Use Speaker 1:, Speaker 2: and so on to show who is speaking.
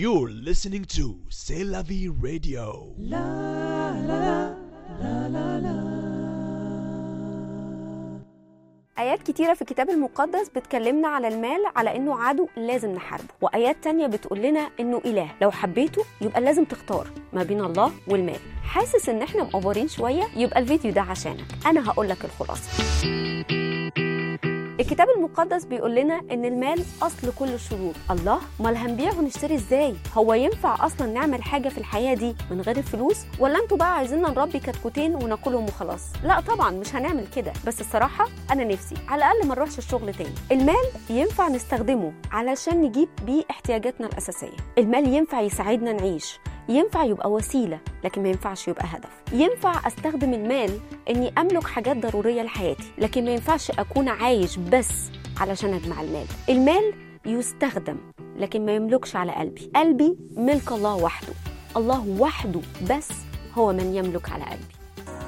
Speaker 1: You're listening to C'est la vie radio.
Speaker 2: آيات كتيرة في الكتاب المقدس بتكلمنا على المال على إنه عدو لازم نحاربه وآيات تانية بتقول لنا إنه إله لو حبيته يبقى لازم تختار ما بين الله والمال حاسس إن إحنا مقفرين شوية يبقى الفيديو ده عشانك أنا هقول لك الخلاصة الكتاب المقدس بيقول لنا ان المال اصل كل الشرور الله امال هنبيع ونشتري ازاي هو ينفع اصلا نعمل حاجه في الحياه دي من غير الفلوس ولا انتوا بقى عايزيننا نربي كتكوتين وناكلهم وخلاص لا طبعا مش هنعمل كده بس الصراحه انا نفسي على الاقل ما نروحش الشغل تاني المال ينفع نستخدمه علشان نجيب بيه احتياجاتنا الاساسيه المال ينفع يساعدنا نعيش ينفع يبقى وسيلة لكن ما ينفعش يبقى هدف ينفع أستخدم المال إني أملك حاجات ضرورية لحياتي لكن ما ينفعش أكون عايش بس علشان أجمع المال المال يستخدم لكن ما يملكش على قلبي قلبي ملك الله وحده الله وحده بس هو من يملك على قلبي